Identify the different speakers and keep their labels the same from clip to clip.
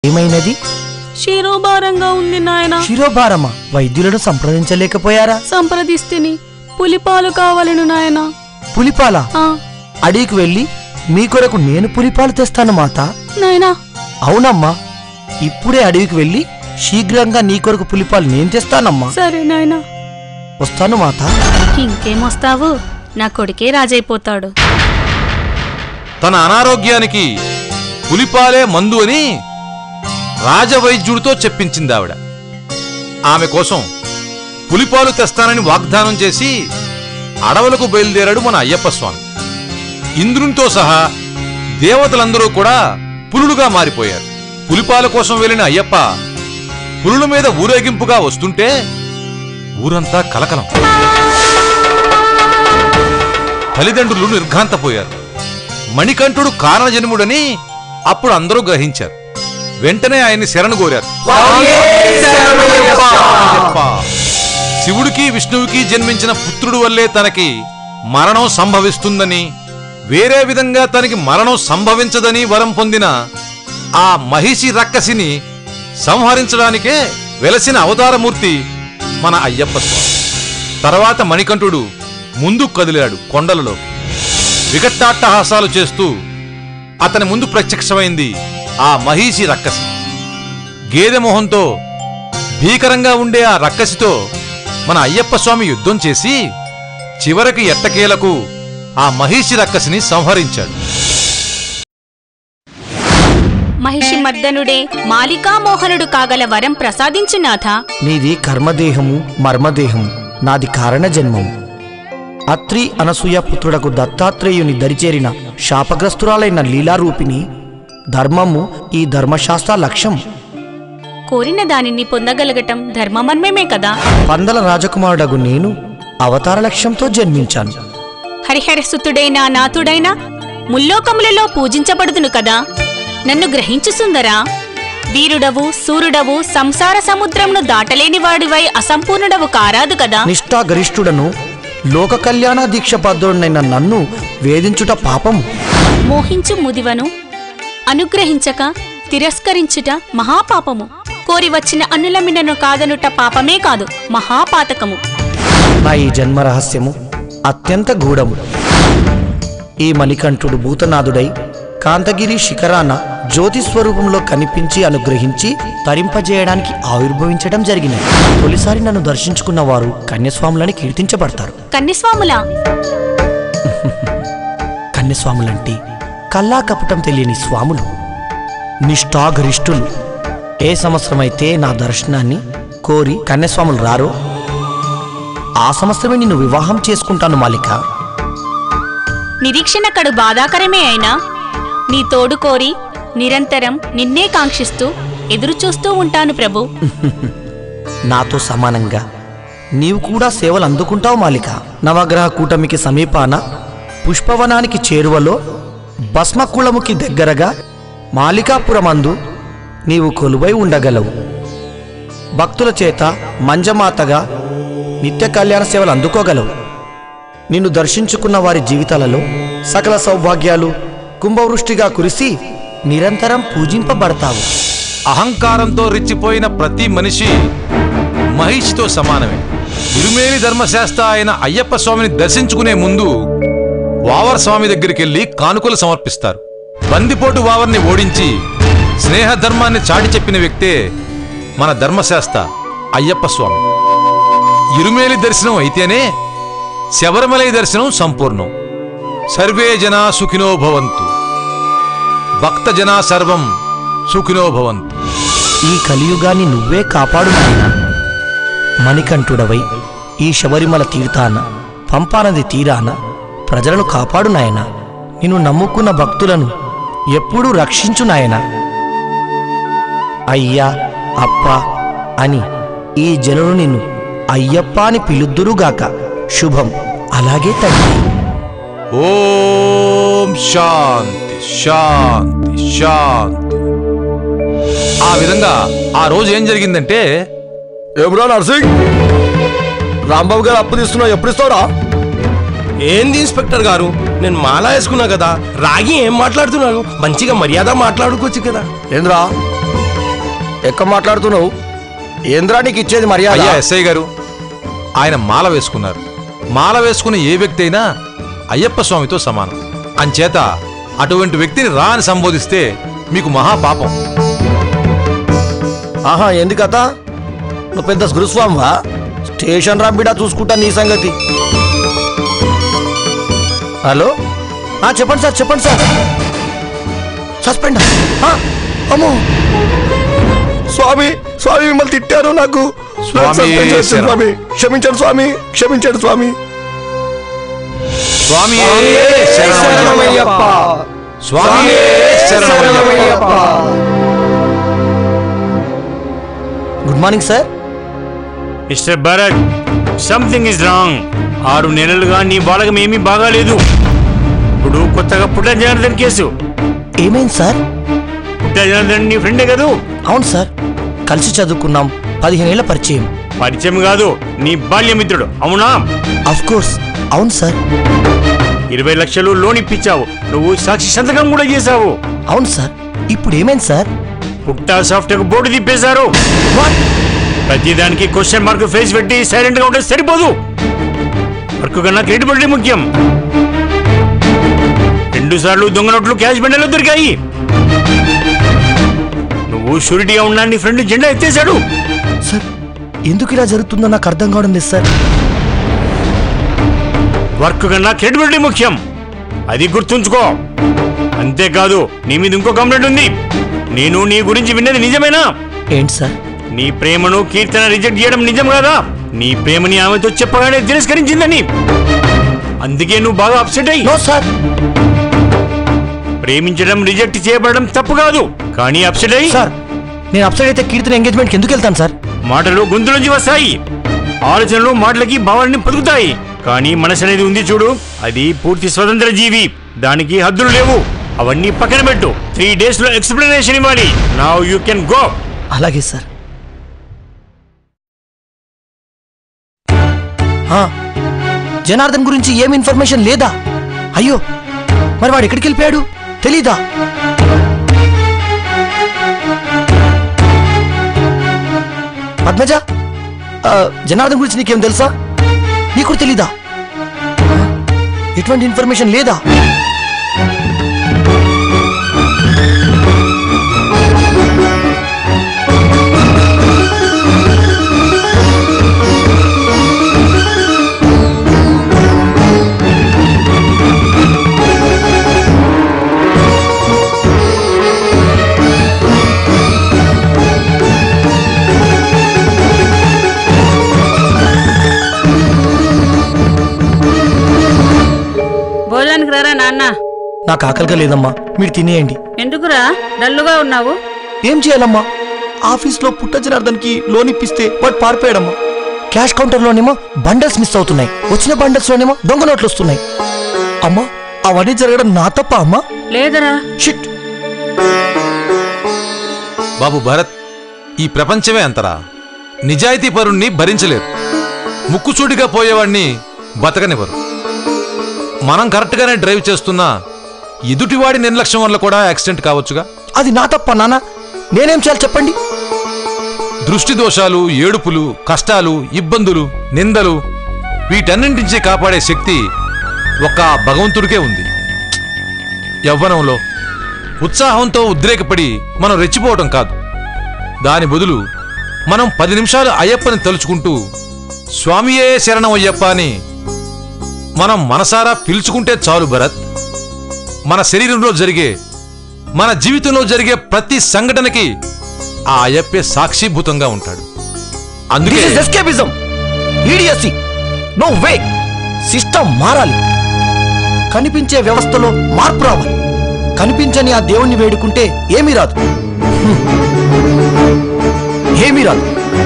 Speaker 1: ఏమైనది
Speaker 2: శిరోభారంగా ఉంది నాయన
Speaker 1: శిరోభారమా వైద్యులను సంప్రదించలేకపోయారా
Speaker 2: సంప్రదిస్తుని పులిపాలు కావాలను నాయన
Speaker 1: పులిపాల
Speaker 2: ఆ,
Speaker 1: అడవికి వెళ్ళి మీ కొరకు నేను పులిపాలు తెస్తాను మాత
Speaker 2: నాయనా
Speaker 1: అవునమ్మా ఇప్పుడే అడవికి వెళ్ళి శీఘ్రంగా నీ కొరకు పులిపాలు నేను తెస్తానమ్మా
Speaker 2: సరే నాయనా
Speaker 1: వస్తాను మాత
Speaker 2: ఇంకేమొస్తావు నా కొడుకే రాజైపోతాడు
Speaker 3: తన అనారోగ్యానికి పులిపాలే మందు అని రాజవైద్యుడితో చెప్పించింది ఆవిడ ఆమె కోసం పులిపాలు తెస్తానని వాగ్దానం చేసి అడవులకు బయలుదేరాడు మన అయ్యప్ప స్వామి ఇంద్రునితో సహా దేవతలందరూ కూడా పులులుగా మారిపోయారు పులిపాల కోసం వెళ్ళిన అయ్యప్ప పులుల మీద ఊరేగింపుగా వస్తుంటే ఊరంతా కలకలం తల్లిదండ్రులు నిర్ఘాంతపోయారు మణికంఠుడు కారణజన్ముడని అప్పుడు అందరూ గ్రహించారు వెంటనే ఆయన్ని శరణు కోరారు అయ్యప్ప! శివుడికి విష్ణువుకి జన్మించిన పుత్రుడు వల్లే తనకి మరణం సంభవిస్తుందని వేరే విధంగా తనకి మరణం సంభవించదని వరం పొందిన ఆ మహిషి రక్కసిని సంహరించడానికే వెలసిన అవతారమూర్తి మన అయ్యప్ప స్వామి తర్వాత మణికంఠుడు ముందుకు కదిలాడు కొండలలోకి వికటాట్టహాసాలు చేస్తూ అతని ముందు ప్రత్యక్షమైంది ఆ మహిషి రక్కసి గేదె మొహంతో భీకరంగా ఉండే ఆ రక్కసితో మన అయ్యప్ప స్వామి యుద్ధం చేసి చివరికి ఎట్టకేలకు ఆ మహిషి రక్కసిని సంహరించాడు
Speaker 4: మహిషి మర్దనుడే మాలికామోహనుడు కాగల వరం ప్రసాదించు నాథ
Speaker 1: నీది కర్మదేహము మర్మదేహము నాది కారణ జన్మము అత్రి అనసూయ పుత్రుడకు దత్తాత్రేయుని దరిచేరిన శాపగ్రస్తురాలైన లీలారూపిణి ధర్మము ఈ ధర్మశాస్త్ర లక్ష్యం
Speaker 4: కోరిన దానిని పొందగలగటం ధర్మమర్మమే కదా
Speaker 1: పందల రాజకుమారుడగు నేను అవతార లక్ష్యంతో జన్మించాను
Speaker 4: హరిహరసుతుడైన నాథుడైన ముల్లోకములలో పూజించబడుదును కదా నన్ను గ్రహించు సుందరా వీరుడవు సూర్యుడవు సంసార సముద్రమును దాటలేని వాడివై అసంపూర్ణుడవు కారాదు కదా
Speaker 1: నిష్ఠాగరిష్ఠుడను లోక కళ్యాణ దీక్షబద్ధుడనైన నన్ను వేధించుట పాపము
Speaker 4: మోహించు ముదివను అనుగ్రహించక తిరస్కరించుట మహాపాపము కోరి వచ్చిన అన్నులమినను కాదనుట పాపమే కాదు మహాపాతకము
Speaker 1: నా ఈ జన్మ రహస్యము అత్యంత గూఢము ఈ మణికంఠుడు భూతనాథుడై కాంతగిరి శిఖరాన జ్యోతి స్వరూపంలో కనిపించి అనుగ్రహించి తరింపజేయడానికి ఆవిర్భవించడం జరిగినది తొలిసారి నన్ను దర్శించుకున్న వారు కన్యస్వాములని కీర్తించబడతారు
Speaker 4: కన్యస్వాములా
Speaker 1: కన్యస్వాములంటే కల్లా కపటం తెలియని స్వాములు నిష్ఠాగరిష్ఠులు ఏ సంవత్సరమైతే నా దర్శనాన్ని కోరి కన్యస్వాములు రారో ఆ సంవత్సరమే నిన్ను వివాహం చేసుకుంటాను మాలిక
Speaker 4: నిరీక్షణ కడు బాధాకరమే అయినా నీ తోడు కోరి నిరంతరం నిన్నే కాంక్షిస్తూ ఎదురుచూస్తూ ఉంటాను ప్రభు
Speaker 1: నాతో సమానంగా నీవు కూడా సేవలు అందుకుంటావు మాలిక నవగ్రహ కూటమికి సమీపాన పుష్పవనానికి చేరువలో భస్మకుళముకి దగ్గరగా మాలికాపురమందు నీవు కొలువై ఉండగలవు భక్తుల చేత మంజమాతగా నిత్య కళ్యాణ సేవలు అందుకోగలవు నిన్ను దర్శించుకున్న వారి జీవితాలలో సకల సౌభాగ్యాలు కుంభవృష్టిగా కురిసి నిరంతరం పూజింపబడతావు
Speaker 3: అహంకారంతో రెచ్చిపోయిన ప్రతి మనిషి మహిషితో సమానమే ఇరుమేలి ధర్మశాస్త్ర అయిన అయ్యప్ప స్వామిని దర్శించుకునే ముందు వావర్ స్వామి దగ్గరికి వెళ్ళి కానుకలు సమర్పిస్తారు బందిపోటు వావర్ని ఓడించి స్నేహ ధర్మాన్ని చాటి చెప్పిన వ్యక్తే మన ధర్మశాస్త్ర అయ్యప్ప స్వామి ఇరుమేలి దర్శనం అయితేనే శబరిమలై దర్శనం సంపూర్ణం సర్వే జనా సుఖినో భవంతు భక్త జనా సర్వం సుఖినో భవంతు
Speaker 1: ఈ కలియుగాన్ని నువ్వే కాపాడు నాయనా మణికంఠుడవై ఈ శబరిమల తీర్థాన పంపానది తీరాన ప్రజలను కాపాడు నాయనా నిన్ను నమ్ముకున్న భక్తులను ఎప్పుడూ రక్షించు నాయనా అయ్యా అప్ప అని ఈ జనులు నిన్ను అయ్యప్ప అని పిలుద్దురుగాక శుభం అలాగే తండ్రి
Speaker 3: ఓం శాంతి శాంతి శాంతి ఆ విధంగా ఆ రోజు ఏం జరిగిందంటే
Speaker 5: ఏమ్రా నర్సింగ్ రాంబాబు గారు అప్పు తీస్తున్నావు ఎప్పుడు ఇస్తావురా
Speaker 6: ఏంది ఇన్స్పెక్టర్ గారు నేను మాలా వేసుకున్నా కదా రాగి ఏం మాట్లాడుతున్నారు మంచిగా మర్యాద మాట్లాడుకోవచ్చు కదా
Speaker 5: ఏంద్రా ఎక్క మాట్లాడుతున్నావు ఏంద్రా నీకు ఇచ్చేది మర్యాద
Speaker 3: అయ్యా ఎస్ఐ గారు ఆయన మాల వేసుకున్నారు మాల వేసుకున్న ఏ వ్యక్తి అయినా అయ్యప్ప స్వామితో సమానం అంచేత అటువంటి వ్యక్తిని రా అని సంబోధిస్తే మీకు మహాపాపం
Speaker 5: ఆహా ఎందుకత నువ్వు పెద్ద గురుస్వామివా స్టేషన్ రాబిడా చూసుకుంటా నీ సంగతి హలో ఆ, చెప్పండి సార్ చెప్పండి సార్ సస్పెండ్ ఆ, అమ్మో స్వామి స్వామి మిమ్మల్ని తిట్టారు నాకు
Speaker 3: స్వామి
Speaker 5: సస్పెండ్ చేయండి
Speaker 3: శరణం.
Speaker 5: స్వామి క్షమించండి స్వామి క్షమించండి స్వామి
Speaker 3: స్వామి శరణమయ్యప్ప స్వామి శరణమయ్యప్ప
Speaker 5: good morning sir
Speaker 7: mister Bharat something is wrong ఆరు నెలలుగా నీ బాలకం ఏమీ బాగాలేదు ఇప్పుడు కొత్తగా పుట్ట జనార్దన్ కేసు
Speaker 1: ఏమైంది సార్
Speaker 7: పుట్ట జనార్దన్ నీ ఫ్రెండే కదూ
Speaker 1: అవును సార్ కలిసి చదువుకున్నాం పదిహేనేళ్ల పరిచయం
Speaker 7: పరిచయం కాదు నీ బాల్యమిత్రుడు అవునా
Speaker 1: అఫ్ కోర్స్ అవును సార్
Speaker 7: ఇరవై లక్షలు లోన్ ఇప్పించావు నువ్వు సాక్షి సంతకం కూడా చేశావు
Speaker 1: అవును సార్ ఇప్పుడు ఏమైంది సార్
Speaker 7: పుట్టా సాఫ్ట్వేర్ బోర్డు తిప్పేశారు ప్రతి దానికి క్వశ్చన్ మార్క్ ఫేస్ పెట్టి సైలెంట్ గా ఉంటే సరిపోదు వర్క్ కన్నా క్రెడిబిలిటీ ముఖ్యం రెండు సార్లు దొంగ నోట్లు క్యాష్ బండలో దొరికాయి నువ్వు షూరిటీగా ఉన్నా నీ ఫ్రెండ్ జెండా ఎత్తేశాడు
Speaker 1: సార్ ఎందుకు ఇలా జరుగుతుందో నాకు అర్థం కావడం లేదు సార్
Speaker 7: వర్క్ కన్నా క్రెడిబిలిటీ ముఖ్యం అది గుర్తుంచుకో అంతేకాదు నీ మీద ఇంకో కంప్లైంట్ ఉంది నేను నీ గురించి విన్నది నిజమేనా
Speaker 1: ఏంటి సార్
Speaker 7: నీ ప్రేమను కీర్తన రిజెక్ట్ చేయడం నిజం కాదా నీ ప్రేమని ఆమెతో చెప్పగానే తిరస్కరించిందని అందుకే నువ్వు బాగా అప్సెట్ అయ్యి
Speaker 1: నో సార్
Speaker 7: ప్రేమించడం రిజెక్ట్ చేయబడడం తప్పు కాదు కానీ అప్సెట్ అయ్యి
Speaker 1: సార్ నేను అప్సైడ్ అయితే కీర్తన ఎంగేజ్మెంట్కి ఎందుకు వెళ్తాను సార్
Speaker 7: మాటలు గొంతు నుంచి వస్తాయి ఆలోచనలు మాటలకి భావాలని పలుకుతాయి కానీ మనసు అనేది ఉంది చూడు అది పూర్తి స్వతంత్ర జీవి దానికి హద్దులు లేవు అవన్నీ పక్కన పెట్టు త్రీ డేస్ లో ఎక్స్ప్లెనేషన్ ఇవ్వాలి నౌ యూ కెన్ గో
Speaker 1: అలాగే సార్ ఆ, జనార్దన్ గురించి ఏం ఇన్ఫర్మేషన్ లేదా అయ్యో మరి వాడు ఎక్కడికి వెళ్ళిపోయాడు తెలీదా పద్మజ ఆ, జనార్దన్ గురించి నీకేం తెలుసా నీకు కూడా తెలీదా ఆ, ఎటువంటి ఇన్ఫర్మేషన్ లేదా
Speaker 8: భోజనానికి రారా నాన్న
Speaker 1: నాకు ఆకలిగా లేదమ్మా మీరు తినేయండి
Speaker 8: ఎందుకురా డల్లుగా ఉన్నావు
Speaker 1: ఏం చేయాలమ్మా ఆఫీస్లో పుట్ట జనార్దన్కి లోన్ ఇప్పిస్తే వాడు పారిపోయాడమ్మా క్యాష్ కౌంటర్లోనేమో బండల్స్ మిస్ అవుతున్నాయి వచ్చిన బండల్స్లోనేమో దొంగ నోట్లు వస్తున్నాయి అమ్మా అవన్నీ జరగడం నా తప్ప అమ్మా
Speaker 8: లేదరా
Speaker 1: షిట్
Speaker 3: బాబు భరత్ ఈ ప్రపంచమే అంతరా నిజాయితీ పరుణ్ణి భరించలేరు ముక్కుసూటిగా పోయేవాణ్ణి బతకనివ్వరు మనం కరెక్ట్గానే డ్రైవ్ చేస్తున్నా ఎదుటివాడి నిర్లక్ష్యం వల్ల కూడా యాక్సిడెంట్ కావచ్చుగా
Speaker 1: అది నా తప్ప నాన్న నేనేం చేయాలి చెప్పండి
Speaker 3: దృష్టి దోషాలు ఏడుపులు కష్టాలు ఇబ్బందులు నిందలు వీటన్నింటి నుంచి కాపాడే శక్తి ఒక భగవంతుడికే ఉంది యవ్వనంలో ఉత్సాహంతో ఉద్రేకపడి మనం రెచ్చిపోవటం కాదు దాని బదులు మనం పది నిమిషాలు అయ్యప్పని తలుచుకుంటూ స్వామియే శరణం అయ్యప్ప అని మనం మనసారా పిలుచుకుంటే చాలు భరత్ మన శరీరంలో జరిగే మన జీవితంలో జరిగే ప్రతి సంఘటనకి ఆ అయ్యప్పే సాక్షిభూతంగా ఉంటాడు అందుకే
Speaker 1: this is escapism idiocy no way system మారాలి కనిపించే వ్యవస్థలో మార్పు రావాలి కనిపించని ఆ దేవుణ్ణి వేడుకుంటే ఏమీ రాదు హ్మ్. ఏమీ రాదు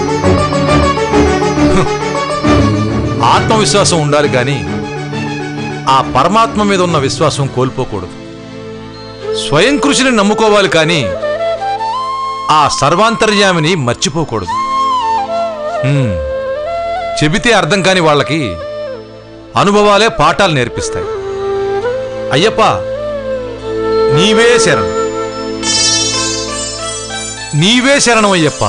Speaker 3: ఆత్మవిశ్వాసం ఉండాలి కానీ ఆ పరమాత్మ మీద ఉన్న విశ్వాసం కోల్పోకూడదు స్వయం కృషిని నమ్ముకోవాలి కానీ ఆ సర్వాంతర్యామిని మర్చిపోకూడదు హ్మ్. చెబితే అర్థం కాని వాళ్ళకి అనుభవాలే పాఠాలు నేర్పిస్తాయి అయ్యప్ప నీవే శరణం నీవే శరణమయ్యప్ప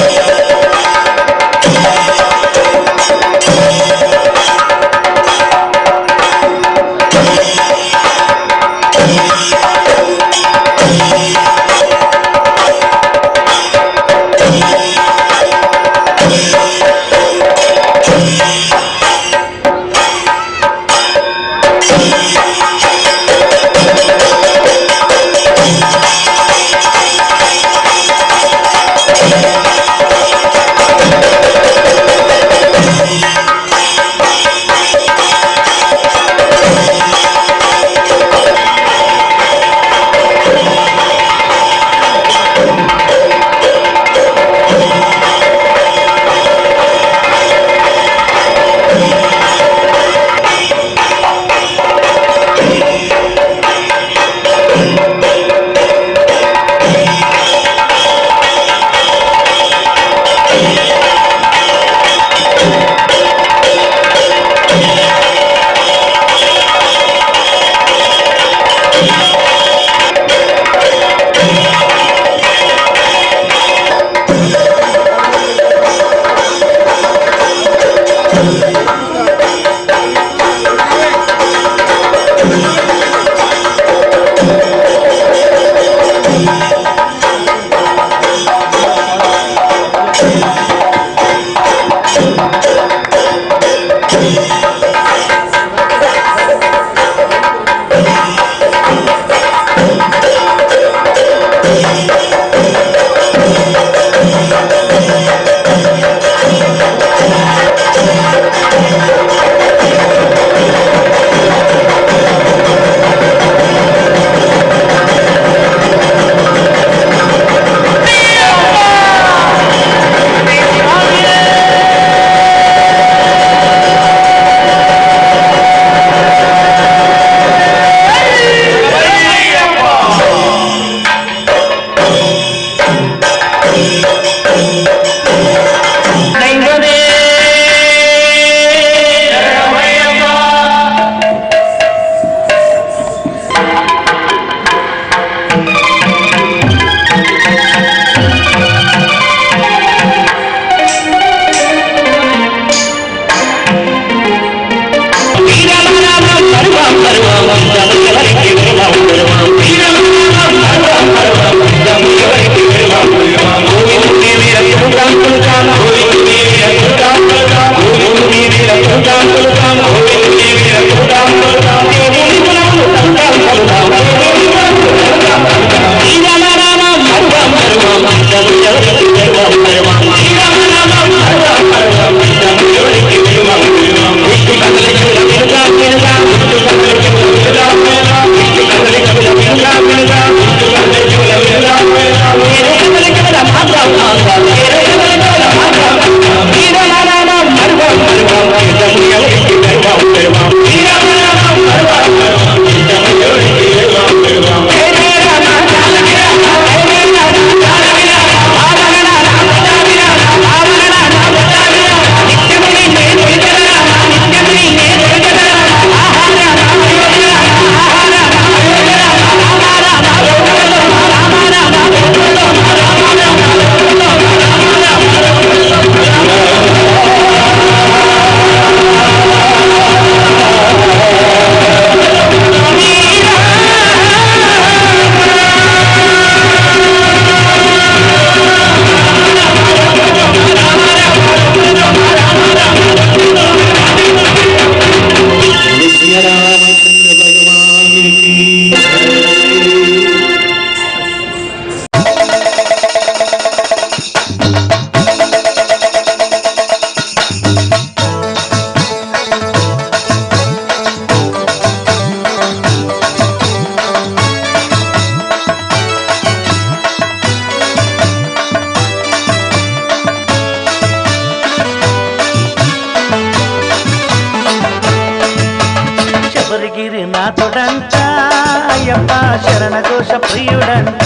Speaker 9: శబరిగిరి నాథుడంట అయ్యప్ప శరణఘోష ప్రియుడంట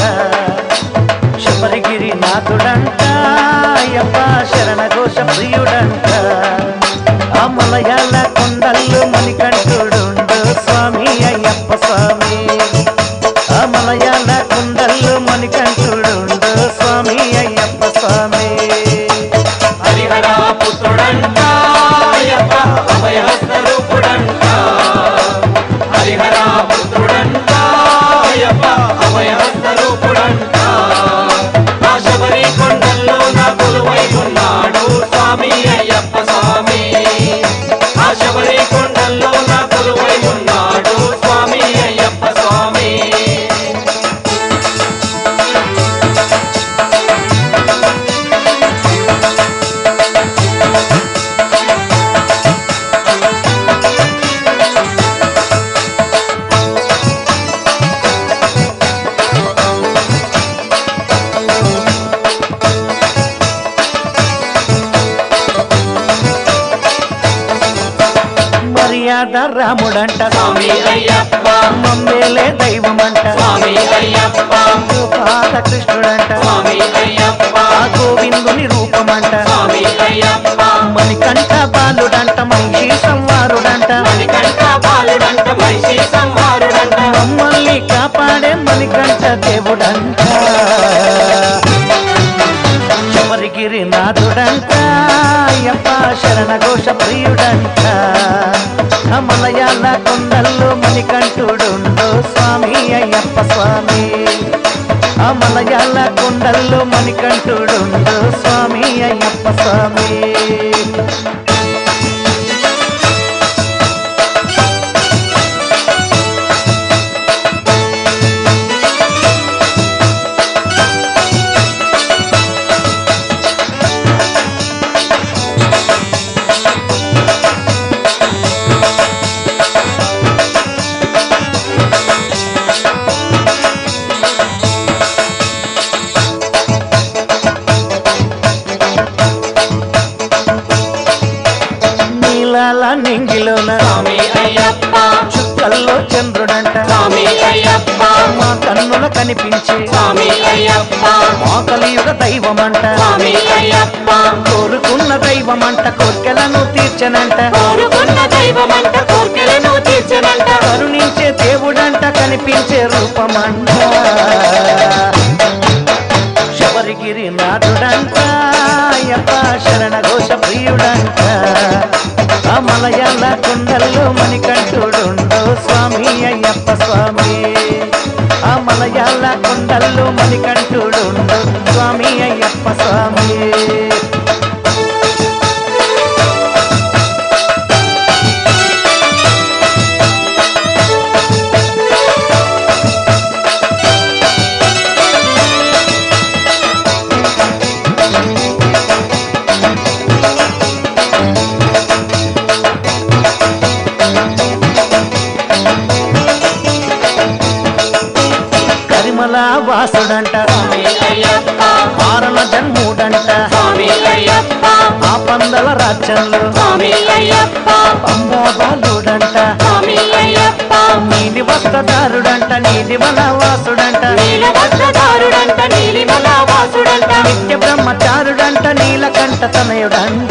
Speaker 9: శబరిగిరి నాథుడంట అయ్యప్ప శరణఘోష ప్రియుడంట ఆ మలయాళ కొండల్లో మణికంఠుడుండు స్వామి అయ్యప్ప స్వామి ఆ మలయాళ కొండల్లో మణికంఠుడుండు స్వామి అయ్యప్ప స్వామి
Speaker 10: హరిహర పుత్రుడంట అయ్యప్ప అభయహస్త రూపుడంట హరిహర పుత్రుడంట అయ్యప్ప అభయహస్త రూపుడంట నా శబరి కొండల్లో నా కొలువై ఉన్నాడు స్వామి అయ్యప్ప స్వామి ఆ శబరి కొండల్లో నా కొలువై ఉన్నాడు స్వామి అయ్యప్ప స్వామి
Speaker 9: మర్యాద రాముడంట
Speaker 10: స్వామి అయ్యప్ప
Speaker 9: మమ్మేలే దైవమంట
Speaker 10: స్వామి అయ్యప్ప
Speaker 9: పాద కృష్ణుడంట
Speaker 10: స్వామి అయ్యప్ప
Speaker 9: ఆ గోవిందుని రూపమంట
Speaker 10: స్వామి అయ్యప్ప
Speaker 9: మణికంఠ బాలుడంట మహిషి సంవారుడంట
Speaker 10: మణికంఠ బాలుడంట మహిషి సంహారుడంట
Speaker 9: మమ్మల్ని కాపాడే మణికంఠ దేవుడంట శబరిగిరి నాథుడంట అయ్యప్ప శరణ ఘోష ప్రియుడంట మలయాళ కొండల్లో మణికంఠుడుండు స్వామి అయ్యప్ప స్వామి ఆ మలయాళ కొండల్లో మణికంఠుడుండు స్వామి అయ్యప్ప స్వామి నీలాల నింగిలోన
Speaker 10: స్వామి అయ్యప్ప
Speaker 9: చుక్కల్లో చంద్రుడంట
Speaker 10: స్వామి అయ్యప్ప
Speaker 9: మా కన్నుల కనిపించే
Speaker 10: స్వామి అయ్యప్ప
Speaker 9: మా కలియుగ దైవమంట
Speaker 10: స్వామి అయ్యప్ప
Speaker 9: కోరుకున్న దైవమంట కోర్కెలను తీర్చనంట
Speaker 10: కోరుకున్న దైవమంట కోర్కెలను తీర్చనంట
Speaker 9: కరుణించే దేవుడంట కనిపించే రూపమంట శబరిగిరి నాథుడంట అయ్యప్ప శరణ ఘోష ప్రియుడంట ఆ మలయాళ కొండల్లో మణికంఠుడుండు స్వామి అయ్యప్ప స్వామి ఆ మలయాళ కొండల్లో మణికంఠుడుండు స్వామి అయ్యప్ప స్వామి కరిమల వాసుడంట
Speaker 10: స్వామి అయ్యప్ప
Speaker 9: మారణ జన్ముడంట
Speaker 10: స్వామి అయ్యప్ప
Speaker 9: ఆ పందల రాజ్యంలో
Speaker 10: స్వామి అయ్యప్ప
Speaker 9: పంబాబాలుడంట
Speaker 10: స్వామి అయ్యప్ప
Speaker 9: నీలి వస్త్రదారుడంట నీలి వాసుడంట
Speaker 10: నీలవస్త్రధారుడంట నీలిమల వాసుడంట
Speaker 9: నిత్య బ్రహ్మచారుడంట నీలకంఠ తనయుడంట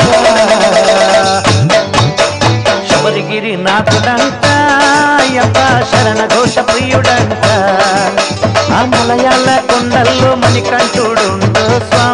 Speaker 9: శబరిగిరి నాథుడంట అయ్యప్ప శరణ ఘోష ప్రియుడంట ఆ మలయాళ కొండల్లో మణికంఠుడుండు స్వామి